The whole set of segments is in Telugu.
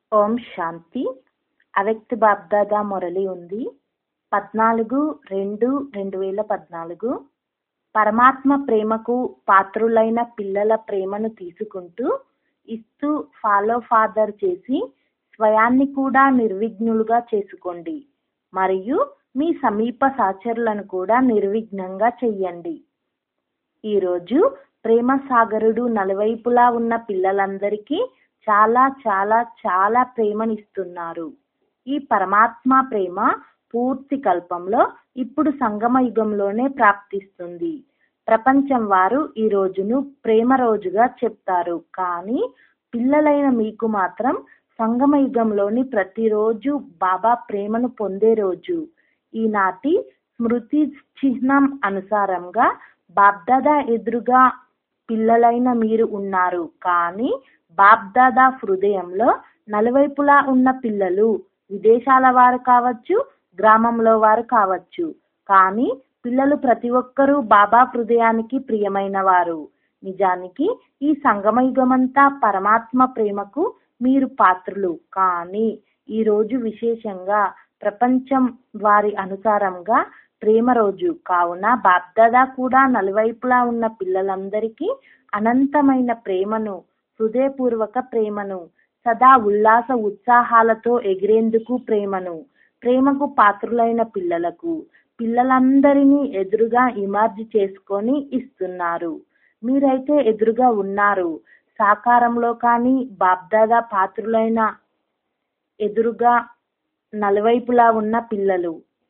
ఓం శాంతి అవ్యక్త బాబ్దాదా మురళి ఉంది పద్నాలుగు రెండు రెండు వేల పద్నాలుగు పరమాత్మ ప్రేమకు పాత్రులైన పిల్లల ప్రేమను తీసుకుంటూ ఇస్తూ ఫాలో ఫాదర్ చేసి స్వయాన్ని కూడా నిర్విఘ్నులుగా చేసుకోండి మరియు మీ సమీప సహచరులను కూడా నిర్విఘ్నంగా చెయ్యండి ఈరోజు ప్రేమ సాగరుడు నలువైపులా ఉన్న పిల్లలందరికీ చాలా చాలా చాలా ప్రేమనిస్తున్నారు ఈ పరమాత్మ ప్రేమ పూర్తి కల్పంలో ఇప్పుడు సంగమ యుగంలోనే ప్రాప్తిస్తుంది ప్రపంచం వారు ఈ రోజును ప్రేమ రోజుగా చెప్తారు కానీ పిల్లలైన మీకు మాత్రం సంగమ యుగంలోని ప్రతిరోజు బాబా ప్రేమను పొందే రోజు ఈనాటి స్మృతి చిహ్నం అనుసారంగా బాబ్దాదా ఎదురుగా పిల్లలైన మీరు ఉన్నారు కానీ బాబ్దాదా హృదయంలో నలువైపులా ఉన్న పిల్లలు విదేశాల వారు కావచ్చు గ్రామంలో వారు కావచ్చు కానీ పిల్లలు ప్రతి ఒక్కరూ బాబా హృదయానికి ప్రియమైన వారు నిజానికి ఈ సంగమయుగమంతా పరమాత్మ ప్రేమకు మీరు పాత్రులు కానీ ఈ రోజు విశేషంగా ప్రపంచం వారి అనుసారంగా ప్రేమ రోజు కావున బాబ్దాదా కూడా నలువైపులా ఉన్న పిల్లలందరికీ అనంతమైన ప్రేమను హృదయపూర్వక ప్రేమను సదా ఉల్లాస ఉత్సాహాలతో ఎగిరేందుకు ప్రేమను ప్రేమకు పాత్రులైన పిల్లలకు పిల్లలందరినీ ఎదురుగా ఇమర్జ్ చేసుకొని ఇస్తున్నారు మీరైతే ఎదురుగా ఉన్నారు సాకారంలో కానీ బాబ్దాదా పాత్రులైన ఎదురుగా నలువైపులా ఉన్న పిల్లలు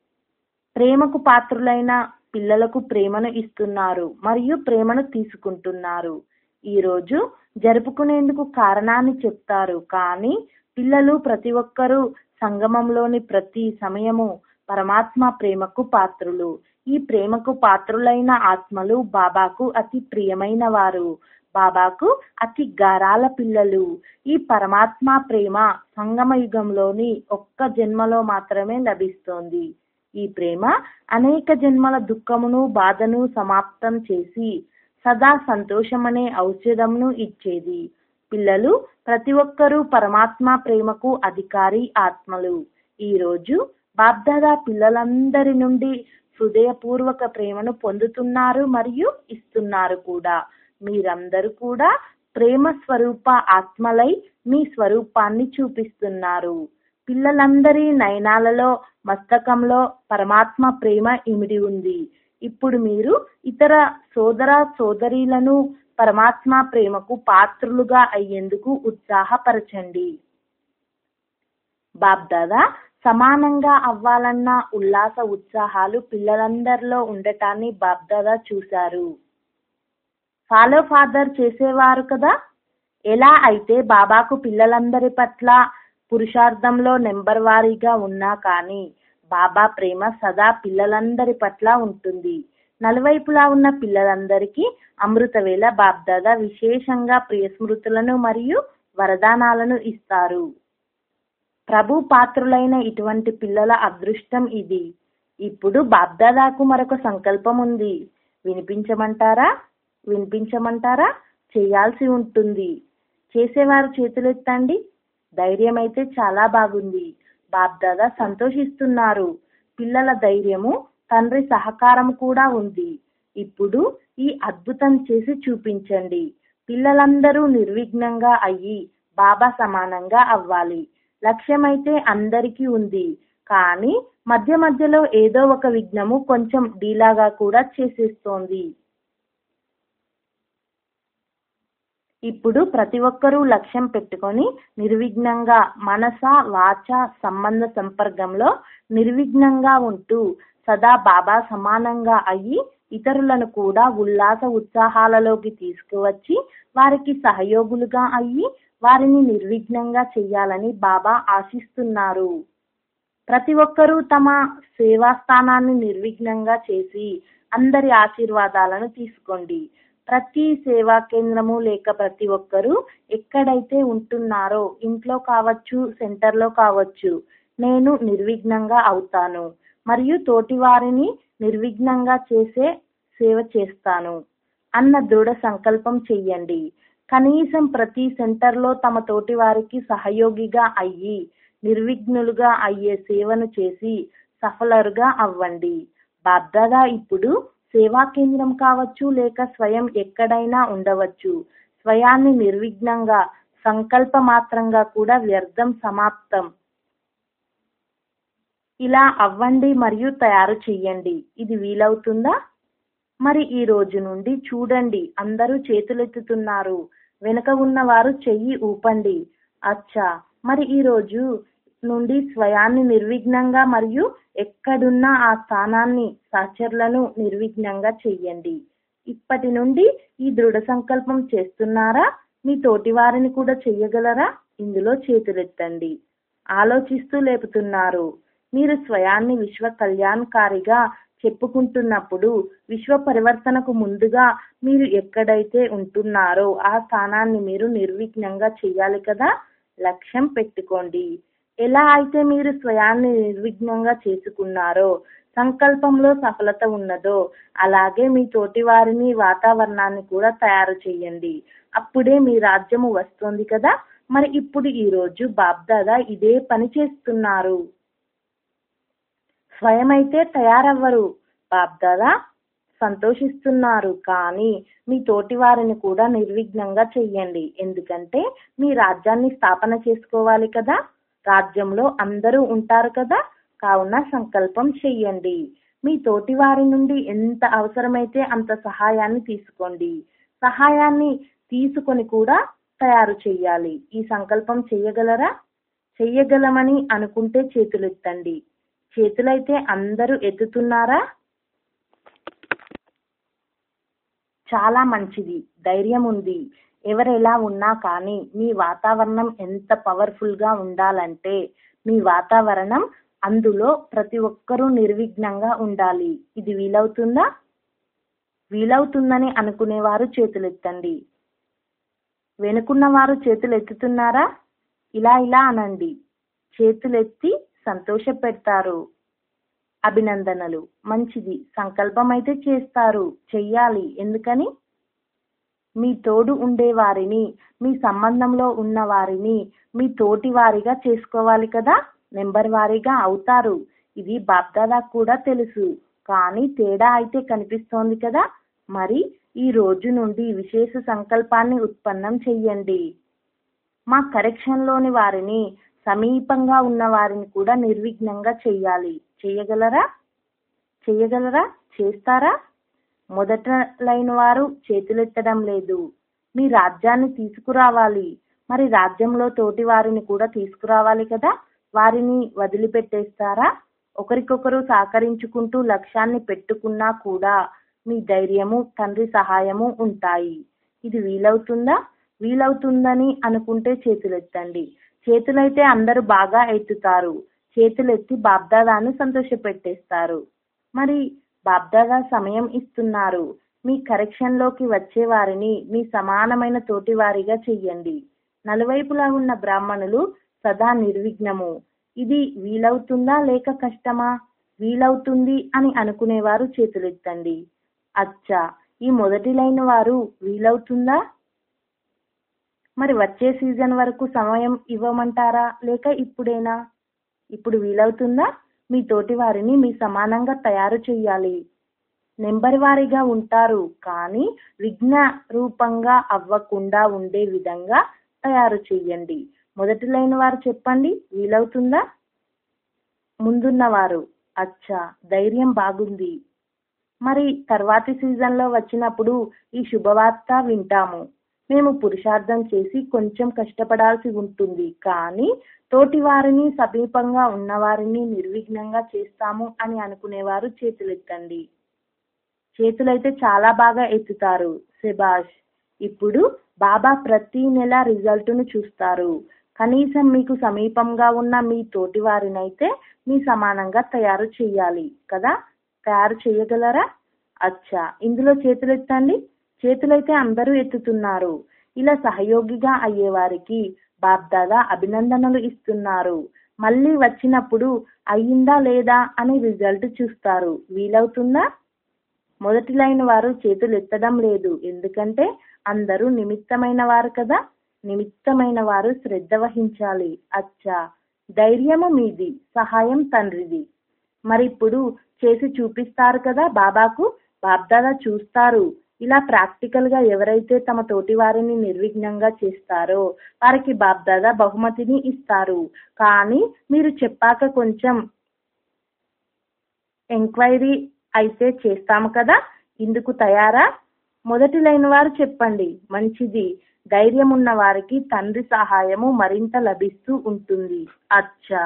ప్రేమకు పాత్రులైన పిల్లలకు ప్రేమను ఇస్తున్నారు మరియు ప్రేమను తీసుకుంటున్నారు ఈరోజు జరుపుకునేందుకు కారణాన్ని చెప్తారు కానీ పిల్లలు ప్రతి ఒక్కరూ సంగమంలోని ప్రతి సమయము పరమాత్మ ప్రేమకు పాత్రులు ఈ ప్రేమకు పాత్రులైన ఆత్మలు బాబాకు అతి ప్రియమైన వారు బాబాకు అతి గారాల పిల్లలు ఈ పరమాత్మ ప్రేమ సంగమ యుగంలోని ఒక్క జన్మలో మాత్రమే లభిస్తోంది ఈ ప్రేమ అనేక జన్మల దుఃఖమును బాధను సమాప్తం చేసి సదా సంతోషమనే ఔషధంను ఇచ్చేది పిల్లలు ప్రతి ఒక్కరూ పరమాత్మ ప్రేమకు అధికారి ఆత్మలు ఈ రోజు బాబ్దాదా పిల్లలందరి నుండి హృదయపూర్వక ప్రేమను పొందుతున్నారు మరియు ఇస్తున్నారు కూడా మీరందరూ కూడా ప్రేమ స్వరూప ఆత్మలై మీ స్వరూపాన్ని చూపిస్తున్నారు పిల్లలందరి నయనాలలో మస్తకంలో పరమాత్మ ప్రేమ ఇమిడి ఉంది ఇప్పుడు మీరు ఇతర సోదర సోదరీలను పరమాత్మ ప్రేమకు పాత్రులుగా అయ్యేందుకు ఉత్సాహపరచండి బాబ్దాదా సమానంగా అవ్వాలన్న ఉల్లాస ఉత్సాహాలు పిల్లలందరిలో ఉండటాన్ని బాబ్దాదా చూశారు ఫాలో ఫాదర్ చేసేవారు కదా ఎలా అయితే బాబాకు పిల్లలందరి పట్ల పురుషార్థంలో నెంబర్ వారీగా ఉన్నా కానీ బాబా ప్రేమ సదా పిల్లలందరి పట్ల ఉంటుంది నలువైపులా ఉన్న పిల్లలందరికీ అమృతవేళ బాబ్దాదా విశేషంగా ప్రియ స్మృతులను మరియు వరదానాలను ఇస్తారు ప్రభు పాత్రులైన ఇటువంటి పిల్లల అదృష్టం ఇది ఇప్పుడు బాబ్దాదాకు మరొక సంకల్పం ఉంది వినిపించమంటారా వినిపించమంటారా చేయాల్సి ఉంటుంది చేసేవారు చేతులెత్తండి ధైర్యం అయితే చాలా బాగుంది బాబ్దాదా సంతోషిస్తున్నారు పిల్లల ధైర్యము తండ్రి సహకారం కూడా ఉంది ఇప్పుడు ఈ అద్భుతం చేసి చూపించండి పిల్లలందరూ నిర్విఘ్నంగా అయ్యి బాబా సమానంగా అవ్వాలి లక్ష్యమైతే అందరికీ ఉంది కానీ మధ్య మధ్యలో ఏదో ఒక విఘ్నము కొంచెం డీలాగా కూడా చేసేస్తోంది ఇప్పుడు ప్రతి ఒక్కరూ లక్ష్యం పెట్టుకొని నిర్విఘ్నంగా మనస వాచ సంబంధ సంపర్కంలో నిర్విఘ్నంగా ఉంటూ సదా బాబా సమానంగా అయ్యి ఇతరులను కూడా ఉల్లాస ఉత్సాహాలలోకి తీసుకువచ్చి వారికి సహయోగులుగా అయ్యి వారిని నిర్విఘ్నంగా చెయ్యాలని బాబా ఆశిస్తున్నారు ప్రతి ఒక్కరూ తమ సేవా స్థానాన్ని నిర్విఘ్నంగా చేసి అందరి ఆశీర్వాదాలను తీసుకోండి ప్రతి సేవా కేంద్రము లేక ప్రతి ఒక్కరూ ఎక్కడైతే ఉంటున్నారో ఇంట్లో కావచ్చు సెంటర్లో కావచ్చు నేను నిర్విఘ్నంగా అవుతాను మరియు తోటి వారిని నిర్విఘ్నంగా చేసే సేవ చేస్తాను అన్న దృఢ సంకల్పం చెయ్యండి కనీసం ప్రతి సెంటర్లో తమ తోటి వారికి సహయోగిగా అయ్యి నిర్విఘ్నులుగా అయ్యే సేవను చేసి సఫలరుగా అవ్వండి బాబ్దాదా ఇప్పుడు సేవా కేంద్రం కావచ్చు లేక స్వయం ఎక్కడైనా ఉండవచ్చు స్వయాన్ని నిర్విఘ్నంగా సంకల్ప మాత్రంగా కూడా వ్యర్థం సమాప్తం ఇలా అవ్వండి మరియు తయారు చెయ్యండి ఇది వీలవుతుందా మరి ఈ రోజు నుండి చూడండి అందరూ చేతులెత్తుతున్నారు వెనుక ఉన్నవారు చెయ్యి ఊపండి అచ్చా మరి ఈ రోజు నుండి స్వయాన్ని నిర్విఘ్నంగా మరియు ఎక్కడున్నా ఆ స్థానాన్ని సహచరులను నిర్విఘ్నంగా చెయ్యండి ఇప్పటి నుండి ఈ దృఢ సంకల్పం చేస్తున్నారా మీ తోటి వారిని కూడా చెయ్యగలరా ఇందులో చేతులెత్తండి ఆలోచిస్తూ లేపుతున్నారు మీరు స్వయాన్ని విశ్వ కళ్యాణకారిగా చెప్పుకుంటున్నప్పుడు విశ్వ పరివర్తనకు ముందుగా మీరు ఎక్కడైతే ఉంటున్నారో ఆ స్థానాన్ని మీరు నిర్విఘ్నంగా చేయాలి కదా లక్ష్యం పెట్టుకోండి ఎలా అయితే మీరు స్వయాన్ని నిర్విఘ్నంగా చేసుకున్నారో సంకల్పంలో సఫలత ఉన్నదో అలాగే మీ తోటి వారిని వాతావరణాన్ని కూడా తయారు చేయండి అప్పుడే మీ రాజ్యము వస్తుంది కదా మరి ఇప్పుడు ఈ రోజు బాబ్దాదా ఇదే పని చేస్తున్నారు స్వయమైతే తయారవ్వరు బాబ్దాదా సంతోషిస్తున్నారు కానీ మీ తోటి వారిని కూడా నిర్విఘ్నంగా చెయ్యండి ఎందుకంటే మీ రాజ్యాన్ని స్థాపన చేసుకోవాలి కదా రాజ్యంలో అందరూ ఉంటారు కదా కావున సంకల్పం చెయ్యండి మీ తోటి వారి నుండి ఎంత అవసరమైతే అంత సహాయాన్ని తీసుకోండి సహాయాన్ని తీసుకొని కూడా తయారు చెయ్యాలి ఈ సంకల్పం చెయ్యగలరా చెయ్యగలమని అనుకుంటే చేతులెత్తండి చేతులైతే అందరూ ఎత్తుతున్నారా చాలా మంచిది ధైర్యం ఉంది ఎవరెలా ఉన్నా కానీ మీ వాతావరణం ఎంత పవర్ఫుల్ గా ఉండాలంటే మీ వాతావరణం అందులో ప్రతి ఒక్కరూ నిర్విఘ్నంగా ఉండాలి ఇది వీలవుతుందా వీలవుతుందని అనుకునేవారు చేతులెత్తండి వెనుకున్న వారు చేతులు ఎత్తుతున్నారా ఇలా ఇలా అనండి చేతులెత్తి సంతోష పెడతారు అభినందనలు మంచిది సంకల్పం అయితే చేస్తారు చెయ్యాలి ఎందుకని మీ తోడు ఉండే వారిని మీ సంబంధంలో ఉన్న వారిని మీ తోటి వారిగా చేసుకోవాలి కదా నెంబర్ వారీగా అవుతారు ఇది బాప్దాదా కూడా తెలుసు కానీ తేడా అయితే కనిపిస్తోంది కదా మరి ఈ రోజు నుండి విశేష సంకల్పాన్ని ఉత్పన్నం చెయ్యండి మా కరెక్షన్లోని వారిని సమీపంగా ఉన్న వారిని కూడా నిర్విఘ్నంగా చెయ్యాలి చెయ్యగలరా చెయ్యగలరా చేస్తారా మొదట లైన్ వారు చేతులెత్తడం లేదు మీ రాజ్యాన్ని తీసుకురావాలి మరి రాజ్యంలో తోటి వారిని కూడా తీసుకురావాలి కదా వారిని వదిలిపెట్టేస్తారా ఒకరికొకరు సహకరించుకుంటూ లక్ష్యాన్ని పెట్టుకున్నా కూడా మీ ధైర్యము తండ్రి సహాయము ఉంటాయి ఇది వీలవుతుందా వీలవుతుందని అనుకుంటే చేతులెత్తండి చేతులైతే అందరూ బాగా ఎత్తుతారు చేతులెత్తి బాబ్దాదాను సంతోషపెట్టేస్తారు మరి బాబ్దాదా సమయం ఇస్తున్నారు మీ కరెక్షన్ లోకి వచ్చే వారిని మీ సమానమైన తోటి వారిగా చెయ్యండి నలువైపులా ఉన్న బ్రాహ్మణులు సదా నిర్విఘ్నము ఇది వీలవుతుందా లేక కష్టమా వీలవుతుంది అని అనుకునేవారు చేతులెత్తండి అచ్చా ఈ మొదటి లైన్ వారు వీలవుతుందా మరి వచ్చే సీజన్ వరకు సమయం ఇవ్వమంటారా లేక ఇప్పుడేనా ఇప్పుడు వీలవుతుందా మీ తోటి వారిని మీ సమానంగా తయారు చేయాలి నెంబర్ వారీగా ఉంటారు కానీ విఘ్న రూపంగా అవ్వకుండా ఉండే విధంగా తయారు చెయ్యండి మొదటి లైన్ వారు చెప్పండి వీలవుతుందా ముందున్నవారు అచ్చా ధైర్యం బాగుంది మరి తర్వాతి సీజన్లో వచ్చినప్పుడు ఈ శుభవార్త వింటాము మేము పురుషార్థం చేసి కొంచెం కష్టపడాల్సి ఉంటుంది కానీ తోటి వారిని సమీపంగా ఉన్నవారిని నిర్విఘ్నంగా చేస్తాము అని అనుకునేవారు చేతులెత్తండి చేతులైతే చాలా బాగా ఎత్తుతారు శబాష్ ఇప్పుడు బాబా ప్రతి నెల రిజల్ట్ను చూస్తారు కనీసం మీకు సమీపంగా ఉన్న మీ తోటి వారినైతే మీ సమానంగా తయారు చేయాలి కదా తయారు చేయగలరా అచ్చా ఇందులో చేతులెత్తండి చేతులైతే అందరూ ఎత్తుతున్నారు ఇలా సహయోగిగా అయ్యేవారికి బాబ్దాదా అభినందనలు ఇస్తున్నారు మళ్ళీ వచ్చినప్పుడు అయ్యిందా లేదా అని రిజల్ట్ చూస్తారు వీలవుతుందా మొదటి లైన్ వారు చేతులు ఎత్తడం లేదు ఎందుకంటే అందరూ నిమిత్తమైన వారు కదా నిమిత్తమైన వారు శ్రద్ధ వహించాలి అచ్చా ధైర్యము మీది సహాయం తండ్రిది మరి ఇప్పుడు చేసి చూపిస్తారు కదా బాబాకు బాబ్దాదా చూస్తారు ఇలా ప్రాక్టికల్ గా ఎవరైతే తమ తోటి వారిని నిర్విఘ్నంగా చేస్తారో వారికి బాబ్దాదా బహుమతిని ఇస్తారు కానీ మీరు చెప్పాక కొంచెం ఎంక్వైరీ అయితే చేస్తాము కదా ఇందుకు తయారా మొదటి లైన్ వారు చెప్పండి మంచిది ధైర్యం ఉన్న వారికి తండ్రి సహాయము మరింత లభిస్తూ ఉంటుంది అచ్చా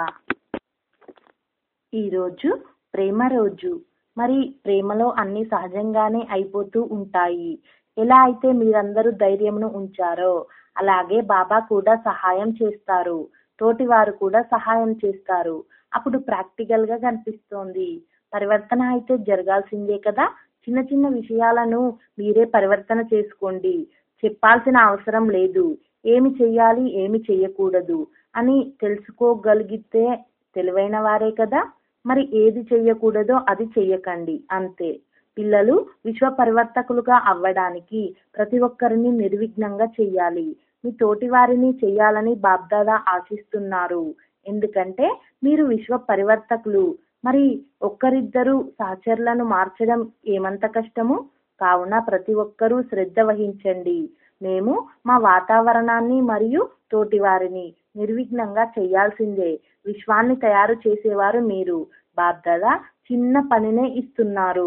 ఈరోజు ప్రేమ రోజు మరి ప్రేమలో అన్ని సహజంగానే అయిపోతూ ఉంటాయి ఎలా అయితే మీరందరూ ధైర్యమును ఉంచారో అలాగే బాబా కూడా సహాయం చేస్తారు తోటి వారు కూడా సహాయం చేస్తారు అప్పుడు ప్రాక్టికల్ గా కనిపిస్తోంది పరివర్తన అయితే జరగాల్సిందే కదా చిన్న చిన్న విషయాలను మీరే పరివర్తన చేసుకోండి చెప్పాల్సిన అవసరం లేదు ఏమి చెయ్యాలి ఏమి చెయ్యకూడదు అని తెలుసుకోగలిగితే తెలివైన వారే కదా మరి ఏది చెయ్యకూడదో అది చెయ్యకండి అంతే పిల్లలు విశ్వ పరివర్తకులుగా అవ్వడానికి ప్రతి ఒక్కరిని నిర్విఘ్నంగా చెయ్యాలి మీ తోటి వారిని చెయ్యాలని బాబ్దాదా ఆశిస్తున్నారు ఎందుకంటే మీరు విశ్వ పరివర్తకులు మరి ఒక్కరిద్దరు సహచరులను మార్చడం ఏమంత కష్టము కావున ప్రతి ఒక్కరూ శ్రద్ధ వహించండి మేము మా వాతావరణాన్ని మరియు తోటి వారిని నిర్విఘ్నంగా చేయాల్సిందే విశ్వాన్ని తయారు చేసేవారు మీరు బాబ్దాదా చిన్న పనినే ఇస్తున్నారు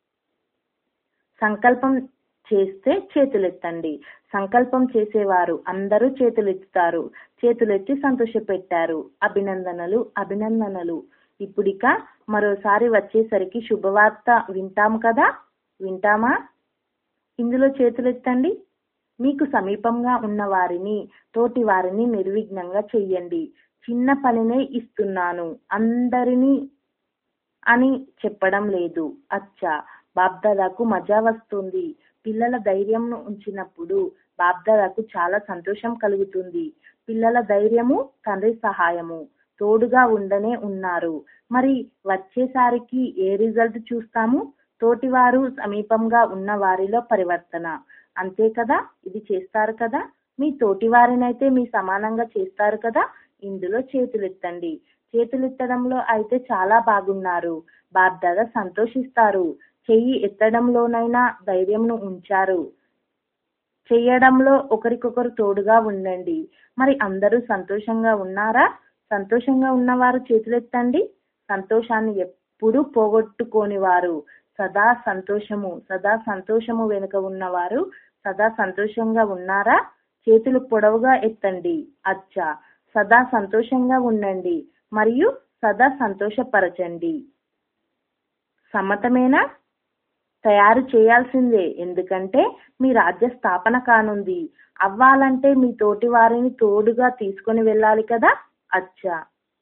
సంకల్పం చేస్తే చేతులెత్తండి సంకల్పం చేసేవారు అందరూ చేతులెత్తుతారు చేతులెత్తి సంతోషపెట్టారు అభినందనలు అభినందనలు ఇప్పుడిక మరోసారి వచ్చేసరికి శుభవార్త వింటాం కదా వింటామా ఇందులో చేతులెత్తండి మీకు సమీపంగా ఉన్న వారిని తోటి వారిని నిర్విఘ్నంగా చెయ్యండి చిన్న పనినే ఇస్తున్నాను అందరినీ అని చెప్పడం లేదు అచ్చా బాబ్దాదాకు మజా వస్తుంది పిల్లల ధైర్యంను ఉంచినప్పుడు బాబ్దాదాకు చాలా సంతోషం కలుగుతుంది పిల్లల ధైర్యము తండ్రి సహాయము తోడుగా ఉండనే ఉన్నారు మరి వచ్చేసారికి ఏ రిజల్ట్ చూస్తాము తోటివారు సమీపంగా ఉన్న వారిలో పరివర్తన అంతే కదా ఇది చేస్తారు కదా మీ తోటి వారినైతే మీ సమానంగా చేస్తారు కదా ఇందులో చేతులెత్తండి చేతులెత్తడంలో అయితే చాలా బాగున్నారు బాబ్దాదా సంతోషిస్తారు చెయ్యి ఎత్తడంలోనైనా ధైర్యంను ఉంచారు చెయ్యడంలో ఒకరికొకరు తోడుగా ఉండండి మరి అందరూ సంతోషంగా ఉన్నారా సంతోషంగా ఉన్నవారు చేతులెత్తండి సంతోషాన్ని ఎప్పుడూ పోగొట్టుకోని వారు సదా సంతోషము సదా సంతోషము వెనుక ఉన్నవారు సదా సంతోషంగా ఉన్నారా చేతులు పొడవుగా ఎత్తండి అచ్చా సదా సంతోషంగా ఉండండి మరియు సదా సంతోషపరచండి సమ్మతమేనా తయారు చేయాల్సిందే ఎందుకంటే మీ రాజ్య స్థాపన కానుంది అవ్వాలంటే మీ తోటి వారిని తోడుగా తీసుకొని వెళ్ళాలి కదా అచ్చా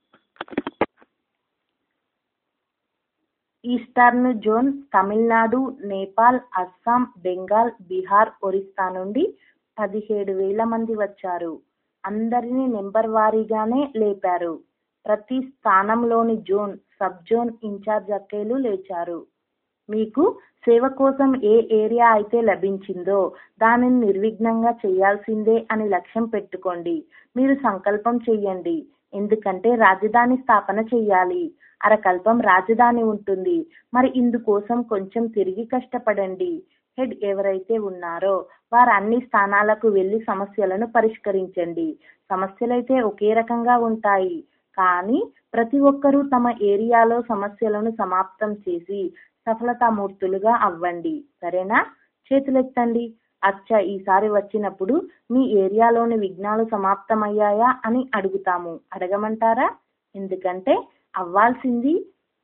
ఈస్టర్న్ జోన్ తమిళనాడు నేపాల్ అస్సాం బెంగాల్ బీహార్ ఒరిస్సా నుండి పదిహేడు వేల మంది వచ్చారు అందరినీ నెంబర్ వారీగానే లేపారు ప్రతి స్థానంలోని జోన్ సబ్ జోన్ ఇన్ఛార్జ్ అక్కేలు లేచారు మీకు సేవ కోసం ఏ ఏరియా అయితే లభించిందో దానిని నిర్విఘ్నంగా చేయాల్సిందే అని లక్ష్యం పెట్టుకోండి మీరు సంకల్పం చెయ్యండి ఎందుకంటే రాజధాని స్థాపన చెయ్యాలి అరకల్పం రాజధాని ఉంటుంది మరి ఇందుకోసం కొంచెం తిరిగి కష్టపడండి హెడ్ ఎవరైతే ఉన్నారో వారు అన్ని స్థానాలకు వెళ్లి సమస్యలను పరిష్కరించండి సమస్యలైతే ఒకే రకంగా ఉంటాయి కానీ ప్రతి ఒక్కరూ తమ ఏరియాలో సమస్యలను సమాప్తం చేసి సఫలతామూర్తులుగా అవ్వండి సరేనా చేతులెత్తండి అచ్చా ఈసారి వచ్చినప్పుడు మీ ఏరియాలోని విఘ్నాలు సమాప్తమయ్యాయా అని అడుగుతాము అడగమంటారా ఎందుకంటే అవ్వాల్సింది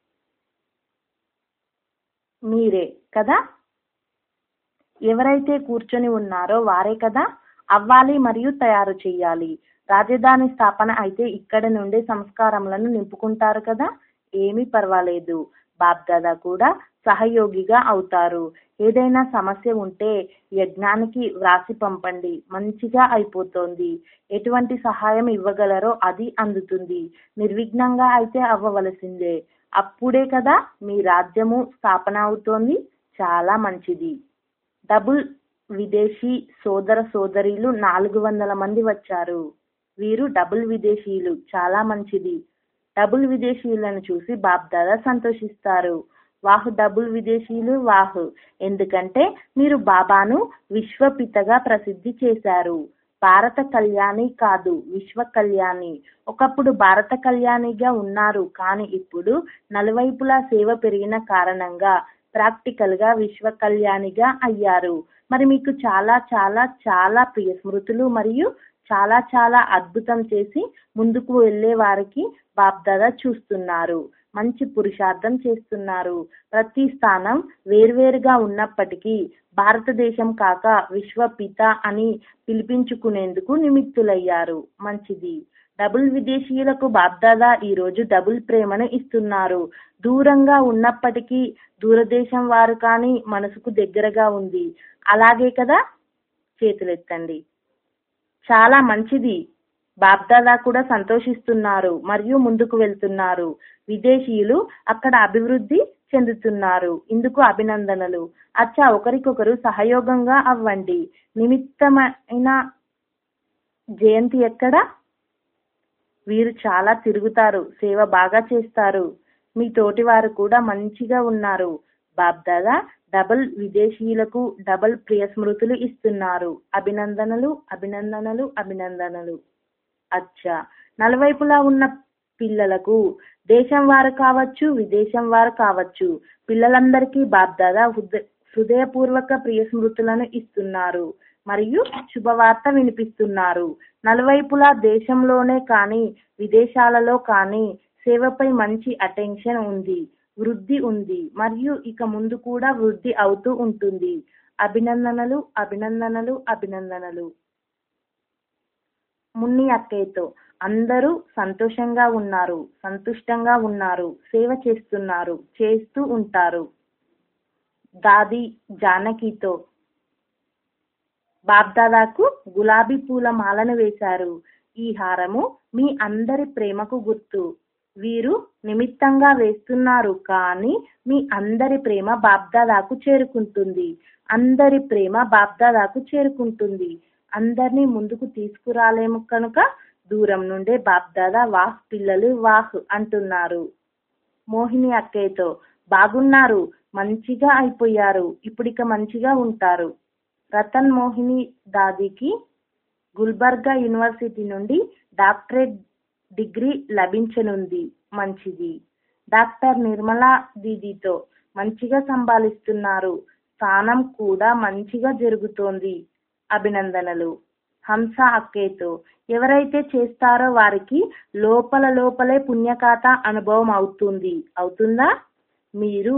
మీరే కదా ఎవరైతే కూర్చొని ఉన్నారో వారే కదా అవ్వాలి మరియు తయారు చేయాలి రాజధాని స్థాపన అయితే ఇక్కడ నుండే సంస్కారములను నింపుకుంటారు కదా ఏమీ పర్వాలేదు బాబ్దాదా కూడా సహయోగిగా అవుతారు ఏదైనా సమస్య ఉంటే యజ్ఞానికి వ్రాసి పంపండి మంచిగా అయిపోతోంది ఎటువంటి సహాయం ఇవ్వగలరో అది అందుతుంది నిర్విఘ్నంగా అయితే అవ్వవలసిందే అప్పుడే కదా మీ రాజ్యము స్థాపన అవుతోంది చాలా మంచిది డబుల్ విదేశీ సోదర సోదరీలు నాలుగు వందల మంది వచ్చారు వీరు డబుల్ విదేశీయులు చాలా మంచిది డబుల్ విదేశీయులను చూసి బాబ్దాదా సంతోషిస్తారు వాహ్ డబుల్ విదేశీయులు వాహ్ ఎందుకంటే మీరు బాబాను విశ్వపితగా ప్రసిద్ధి చేశారు భారత కళ్యాణి కాదు విశ్వ కళ్యాణి ఒకప్పుడు భారత కళ్యాణిగా ఉన్నారు కానీ ఇప్పుడు నలువైపులా సేవ పెరిగిన కారణంగా ప్రాక్టికల్ గా విశ్వ కళ్యాణిగా అయ్యారు మరి మీకు చాలా చాలా చాలా ప్రియ స్మృతులు మరియు చాలా చాలా అద్భుతం చేసి ముందుకు వెళ్ళే వారికి బాబ్దాదా చూస్తున్నారు మంచి పురుషార్థం చేస్తున్నారు ప్రతి స్థానం వేర్వేరుగా ఉన్నప్పటికీ భారతదేశం కాక విశ్వపిత అని పిలిపించుకునేందుకు నిమిత్తులయ్యారు మంచిది డబుల్ విదేశీయులకు బాబ్దాదా ఈ రోజు డబుల్ ప్రేమను ఇస్తున్నారు దూరంగా ఉన్నప్పటికీ దూరదేశం వారు కానీ మనసుకు దగ్గరగా ఉంది అలాగే కదా చేతులెత్తండి చాలా మంచిది బాబ్దాదా కూడా సంతోషిస్తున్నారు మరియు ముందుకు వెళ్తున్నారు విదేశీయులు అక్కడ అభివృద్ధి చెందుతున్నారు ఇందుకు అభినందనలు అచ్చా ఒకరికొకరు సహయోగంగా అవ్వండి నిమిత్తమైన జయంతి ఎక్కడ వీరు చాలా తిరుగుతారు సేవ బాగా చేస్తారు మీ తోటి వారు కూడా మంచిగా ఉన్నారు బాబ్దాదా డబల్ విదేశీయులకు డబల్ ప్రియ స్మృతులు ఇస్తున్నారు అభినందనలు అభినందనలు అభినందనలు అచ్చా నలువైపులా ఉన్న పిల్లలకు దేశం వారు కావచ్చు విదేశం వారు కావచ్చు పిల్లలందరికీ బాబ్దాదా హృదయ హృదయపూర్వక ప్రియ స్మృతులను ఇస్తున్నారు మరియు శుభవార్త వినిపిస్తున్నారు నలువైపులా దేశంలోనే కానీ విదేశాలలో కానీ సేవపై మంచి అటెన్షన్ ఉంది వృద్ధి ఉంది మరియు ఇక ముందు కూడా వృద్ధి అవుతూ ఉంటుంది అభినందనలు అభినందనలు అభినందనలు మున్ని అక్కయ్యతో అందరూ సంతోషంగా ఉన్నారు సంతుష్టంగా ఉన్నారు సేవ చేస్తున్నారు చేస్తూ ఉంటారు దాది జానకితో బాబ్దాదాకు గులాబీ పూల మాలను వేశారు ఈ హారము మీ అందరి ప్రేమకు గుర్తు వీరు నిమిత్తంగా వేస్తున్నారు కానీ మీ అందరి ప్రేమ బాబ్దాదాకు చేరుకుంటుంది అందరి ప్రేమ బాబ్దాదాకు చేరుకుంటుంది అందరినీ ముందుకు తీసుకురాలేము కనుక దూరం నుండే బాబ్దాదా వాహ్ పిల్లలు వాహ్ అంటున్నారు మోహిని అక్కయ్యతో బాగున్నారు మంచిగా అయిపోయారు ఇప్పుడిక మంచిగా ఉంటారు రతన్ మోహిని దాదికి గుల్బర్గా యూనివర్సిటీ నుండి డాక్టరేట్ డిగ్రీ లభించనుంది మంచిది డాక్టర్ నిర్మలా దీదీతో మంచిగా సంభాలిస్తున్నారు స్థానం కూడా మంచిగా జరుగుతోంది అభినందనలు హంస అక్కేతో ఎవరైతే చేస్తారో వారికి లోపల లోపలే పుణ్యకాత అనుభవం అవుతుంది అవుతుందా మీరు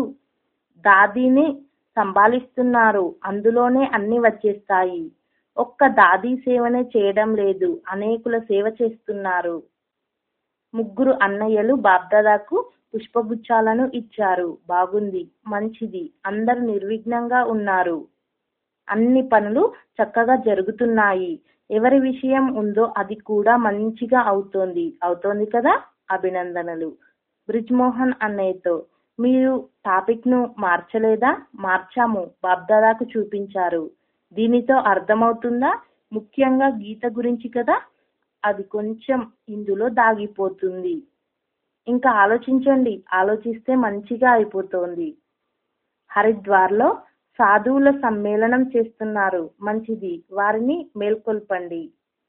దాదీని సంభాలిస్తున్నారు అందులోనే అన్ని వచ్చేస్తాయి ఒక్క దాదీ సేవనే చేయడం లేదు అనేకుల సేవ చేస్తున్నారు ముగ్గురు అన్నయ్యలు బాబ్దాదాకు పుష్పగుచ్చాలను ఇచ్చారు బాగుంది మంచిది అందరు నిర్విఘ్నంగా ఉన్నారు అన్ని పనులు చక్కగా జరుగుతున్నాయి ఎవరి విషయం ఉందో అది కూడా మంచిగా అవుతోంది అవుతోంది కదా అభినందనలు బ్రిజ్మోహన్ అన్నయ్యతో మీరు టాపిక్ ను మార్చలేదా మార్చాము బాబ్దాదాకు చూపించారు దీనితో అర్థమవుతుందా ముఖ్యంగా గీత గురించి కదా అది కొంచెం ఇందులో దాగిపోతుంది ఇంకా ఆలోచించండి ఆలోచిస్తే మంచిగా అయిపోతోంది హరిద్వార్లో సాధువుల సమ్మేళనం చేస్తున్నారు మంచిది వారిని మేల్కొల్పండి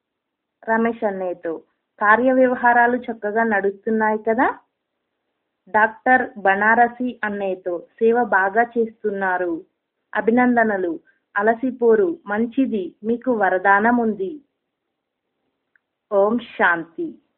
రమేష్ అన్నయ్యతో కార్య వ్యవహారాలు చక్కగా నడుస్తున్నాయి కదా డాక్టర్ బనారసి అన్నయ్యతో సేవ బాగా చేస్తున్నారు అభినందనలు అలసిపోరు మంచిది మీకు వరదానం ఉంది ఓం శాంతి